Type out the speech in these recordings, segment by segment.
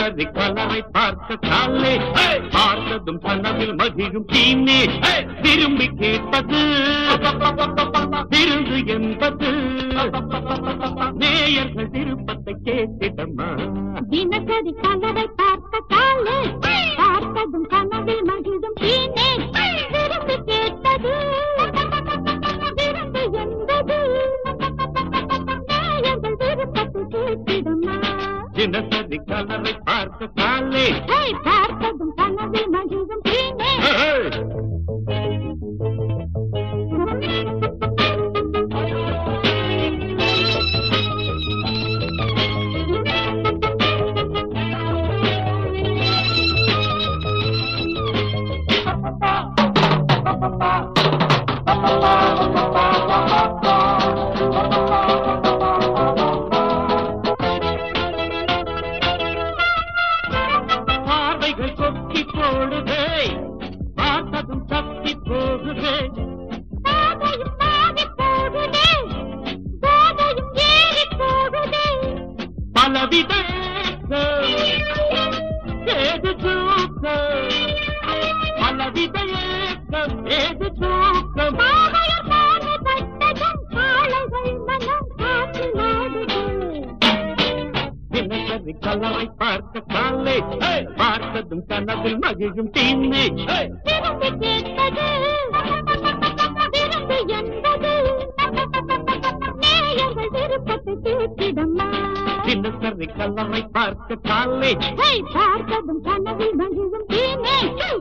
தினசரி கலரை பார்த்த காலே பார்த்ததும் கனவில் மகிழும் தீனே விரும்பி கேட்பது விருந்து என்பது நேயர்கள் விருப்பத்தை கேட்டிடமா தினசரி கலரை பார்த்த காலே பார்த்ததும் கனவில் மகிழும் தீனே விரும்பி கேட்டது விருந்து என்பது நேயர்கள் விருப்பத்தை கேட்டிடமா தினசரி கலரை பார்த்த காலே ஹே, பார்த்ததும் கனவில் மகிழும் தீனே பார்வைகள் கொக்கி போடுதே பார்த்ததும் தப்பி போகுதே பாதையும் மாறி போகுதே போதையும் ஏறி போகுதே பலவித ஏது தூக்கம் பலவித ஏக்கம் ஏது தூக்கம் பாதையும் மாறி பட்டதும் காளைகள் மனம் காற்றில் ஆடுது தினசரி கலரை பார்த்த காலே பார்த்ததும் கனவில் மகிழும் தீனே விரும்பி கேட்டது விருந்து என்பது நேயர்கள் விருப்பத்தை கேட்டிடம்மா தினசரி கலரை பார்த்த காலே ஹே, பார்த்ததும் கனவில் மகிழும் தீனே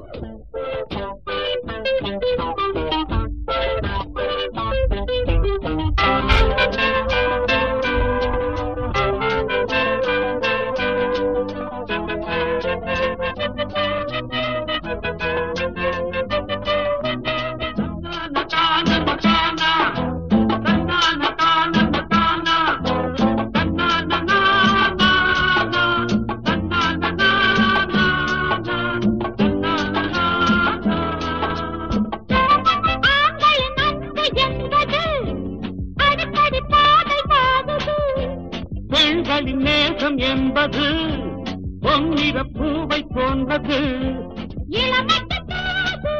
ஆண்களின் அன்பு என்பது அடிக்கடி பாதை பாகுது பெண்களின் நேசம் என்பது பொன்னிற பூவை போன்றது இளமைக்கு தாது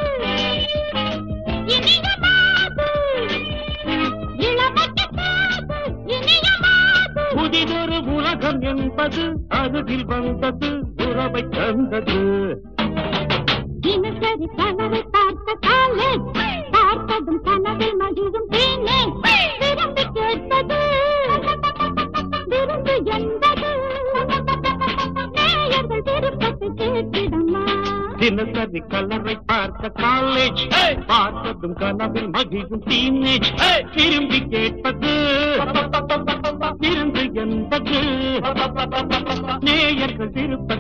இனியமாது இளமைக்கு தாது இனியமாது புதிதொரு உலகம் என்பது அருகில் வந்தது உறவை தந்தது தினசரி கனவை பார்த்த காலே பார்த்ததும் கனவில் மகிழும் தேனே விரும்பி கேட்டது விருந்து என்பது நேயர்கள் விருப்பத்தை கேட்டிடம்மா தினசரி கலரை பார்த்த காலேஜ் பார்த்ததும் கனவில் மகிழும் டீனேஜ் திரும்பி கேட்பது விருந்து என்பது நேயர்கள் விருப்பத்தை